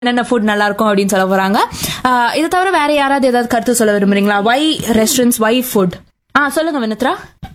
என்னென்ன ஃபுட் நல்லா இருக்கும் அப்படின்னு சொல்ல போறாங்க ஆஹ் இதை தவிர வேற யாராவது ஏதாவது கருத்து சொல்ல விரும்புறீங்களா வை ரெஸ்டாரண்ட்ஸ் வை ஃபுட் ஆ சொல்லுங்க வினித்ரா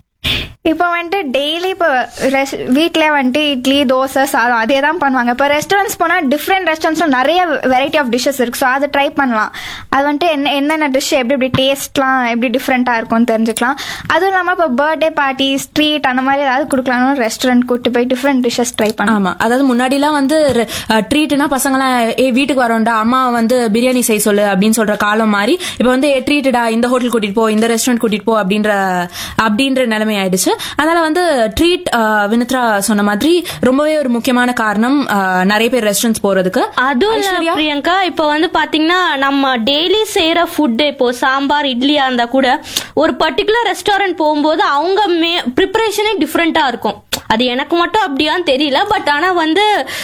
இப்போ வந்துட்டு டெய்லி இப்போ ரெஸ் வீட்டில் வந்துட்டு இட்லி தோசை சாதம் அதே தான் பண்ணுவாங்க இப்போ ரெஸ்டாரண்ட்ஸ் போனால் டிஃப்ரெண்ட் ரெஸ்டாரண்ட்ஸில் நிறைய வெரைட்டி ஆஃப் டிஷ்ஷஸ் இருக்கு ஸோ அதை ட்ரை பண்ணலாம் அது வந்துட்டு என்ன என்னென்ன டிஷ் எப்படி எப்படி டேஸ்ட்லாம் எப்படி டிஃப்ரெண்ட்டாக இருக்கும்னு தெரிஞ்சுக்கலாம் அதுவும் இல்லாமல் இப்போ பர்த்டே பார்ட்டி ஸ்ட்ரீட் அந்த மாதிரி ஏதாவது கொடுக்கலாம்னு ரெஸ்டாரண்ட் கூட்டு போய் டிஃப்ரெண்ட் டிஷ்ஷஸ் ட்ரை பண்ணலாம் ஆமா அதாவது முன்னாடிலாம் வந்து ட்ரீட்னா பசங்களாம் ஏ வீட்டுக்கு வரோம்டா அம்மா வந்து பிரியாணி செய்ய சொல்லு அப்படின்னு சொல்ற காலம் மாறி இப்போ வந்து ஏ ட்ரீட்டடா இந்த ஹோட்டல் கூட்டிட்டு போ இந்த ரெஸ்டாரண்ட் கூட்டிட்டு போ அப்படின்ற அப்படின்ற நிலைமை ஆயிடுச்சு அதனால வந்து ட்ரீட் வினித்ரா சொன்ன மாதிரி ரொம்பவே ஒரு முக்கியமான காரணம் ஆஹ், நிறைய பேர் ரெஸ்டாரண்ட்ஸ் போறதுக்கு அதுவும் இல்ல பிரியங்கா இப்போ வந்து பாத்தீங்கன்னா நம்ம டெய்லி செய்யற ஃபுட் இப்போ சாம்பார் இட்லியா இருந்தா கூட ஒரு பர்டிகுலர் ரெஸ்டாரண்ட் போகும்போது அவங்க ப்ரிப்பரேஷனே டிஃப்ரெண்டா இருக்கும் அது எனக்கு மட்டும் அப்படியான்னு தெரியல பட் ஆனா வந்து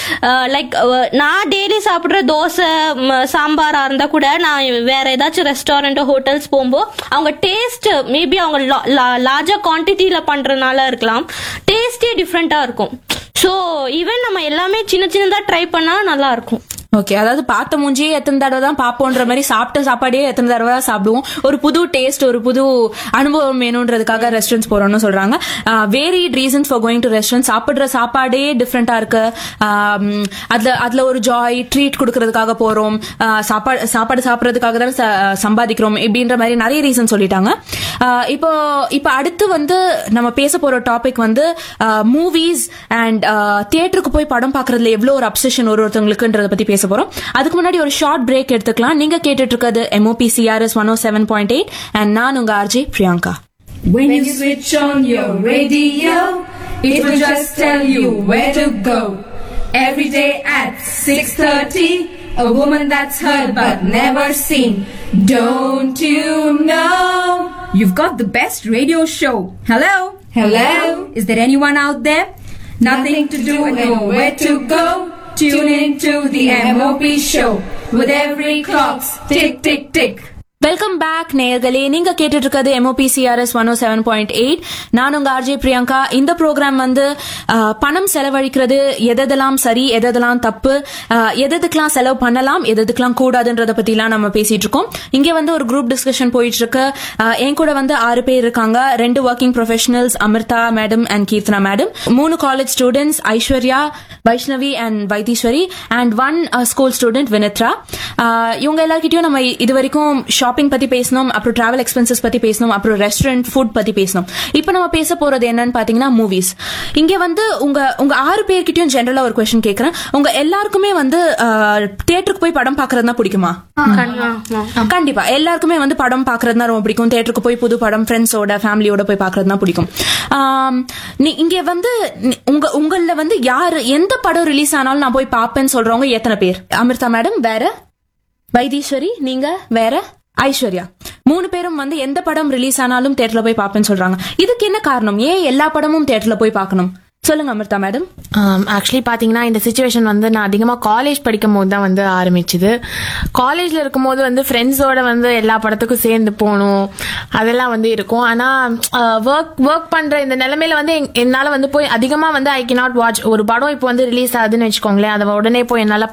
லைக் நான் டெய்லி சாப்பிடுற தோசை ம, சாம்பாரா இருந்தா கூட நான் வேற ஏதாச்சும் ரெஸ்டாரண்ட் ஹோட்டல்ஸ் போகும்போது அவங்க டேஸ்ட் மேபி அவங்க லார்ஜர் குவான்டிட்டியில பண்றதுனால இருக்கலாம் டேஸ்டே டிஃப்ரெண்டா இருக்கும் ஸோ ஈவன் நம்ம எல்லாமே சின்ன சின்னதா ட்ரை பண்ணா நல்லா இருக்கும் ஓகே அதாவது பார்த்த மூஞ்சியே எத்தனை தடவை தான் பார்ப்போன்ற மாதிரி சாப்பிட்ட சாப்பாடே எத்தனை தடவை தான் சாப்பிடுவோம் ஒரு புது டேஸ்ட் ஒரு புது அனுபவம் வேணுன்றதுக்காக ரெஸ்டாரண்ட்ஸ் போறோம்னு சொல்றாங்க varied reasons for going to restaurant சாப்பிடுற சாப்பாடே டிஃப்ரெண்டா இருக்கு ஆம், அதுல அதுல ஒரு ஜாய் ட்ரீட் கொடுக்கறதுக்காக போறோம் ஆ, சாப்பாடு சாப்பாடு சாப்பிடறதுக்காக தான் ச- சம்பாதிக்கிறோம் இப்படின்ற மாதிரி நிறைய ரீசன் சொல்லிட்டாங்க ஆ, இப்போ இப்போ அடுத்து வந்து நம்ம பேச போற டாபிக் வந்து மூவிஸ் அண்ட் தியேட்டருக்கு போய் படம் பார்க்கறதுல எவ்வளவு ஒரு அப்சஷன் ஒரு ஒருத்தவங்களுக்குன்றத பத்தி பேச போறோம் அதுக்கு முன்னாடி ஒரு ஷார்ட் பிரேக் எடுத்துக்கலாம் நீங்க கேட்டுட்டு இருக்கிறது M O P C R S one O seven point eight and நான் உங்க R J Priyanka When you switch on your radio, it will just tell you where to go. Every day at 6.30, a woman that's heard but never seen. Don't you know? You've got the best radio show. Hello? Hello? Is there anyone out there? Nothing to do and nowhere to go. Tune in to the MOP show with every clock's tick, tick, tick. Welcome back நேயர்களே நீங்க கேட்டுட்டு இருக்கிறது M O P C R S one O seven point eight நான் உங்க R J Priyanka இந்த program வந்து அஹ், பணம் செலவழிக்கிறது எதெல்லாம் சரி எதெல்லாம் தப்பு அஹ், எதுக்கெல்லாம் செலவு பண்ணலாம் எதுக்கெல்லாம் கூடாதுன்றத பத்திலாம் நம்ம பேசிட்டு இருக்கோம் இங்க வந்து ஒரு குரூப் டிஸ்கஷன் போயிட்டு இருக்கு அஹ், என் கூட வந்து ஆறு பேர் இருக்காங்க ரெண்டு working professionals Amrita madam and Keerthana madam மூணு college students Aishwarya Vaishnavi and Vaitheeswari and one school student Vinithra ah இவங்க எல்லார்கிட்டயும் நம்ம இது வரைக்கும் ஷாப்பிங் பத்தி பேசணும் அப்புறம் டிராவல் எக்ஸ்பென்சஸ் பத்தி பேசணும் அப்புறம் ரெஸ்டாரண்ட் ஃபுட் பத்தி பேசணும் இப்போ நம்ம பேச போறது என்னன்னு பாத்தீங்கன்னா மூவிஸ் இங்க வந்து உங்க உங்க ஆறு பேர்கிட்டயும் ஜென்ரலா ஒரு கொஸ்டின் கேக்குறேன் உங்க எல்லாருக்குமே வந்து தியேட்டருக்கு போய் படம் பாக்குறது தான் பிடிக்குமா கண்டிப்பா எல்லாருக்குமே வந்து படம் பாக்குறது தான் ரொம்ப பிடிக்கும் தியேட்டருக்கு போய் புது படம் ஃப்ரெண்ட்ஸோட ஃபேமிலியோட போய் பாக்குறது தான் பிடிக்கும் ஆம், நீ- இங்க வந்து நீ- உங்க உங்கள வந்து யாரு எந்த படம் ரிலீஸ் ஆனாலும் நான் போய் பாப்பேன்னு சொல்றவங்க எத்தனை பேர் அமிர்தா மேடம் வேற வைத்தீஸ்வரி நீங்க வேற ஐஸ்வர்யா மூணு பேரும் வந்து எந்த படம் ரிலீஸ் ஆனாலும் தியேட்டர்ல போய் பாப்பேன்னு சொல்றாங்க இதுக்கு என்ன காரணம் ஏன் எல்லா படமும் தியேட்டர்ல போய் பார்க்கணும் சொல்லுங்க அமிர்தா மேடம் ஆக்சுவலி பாத்தீங்கன்னா இந்த சுச்சுவேஷன் வந்து நான் அதிகமா காலேஜ் படிக்கும் போது தான் வந்து ஆரம்பிச்சுது காலேஜ்ல இருக்கும்போது வந்து ஃப்ரெண்ட்ஸோட வந்து எல்லா படத்துக்கும் சேர்ந்து போகணும் அதெல்லாம் வந்து இருக்கும் ஆனா ஒர்க் ஒர்க் பண்ற இந்த நிலைமையில வந்து என்- என்னால வந்து போய் அதிகமா வந்து ஐ cannot வாட்ச் ஒரு படம் இப்போ வந்து ரிலீஸ் ஆகுதுன்னு வச்சுக்கோங்களேன் அதை உடனே போய் என்னால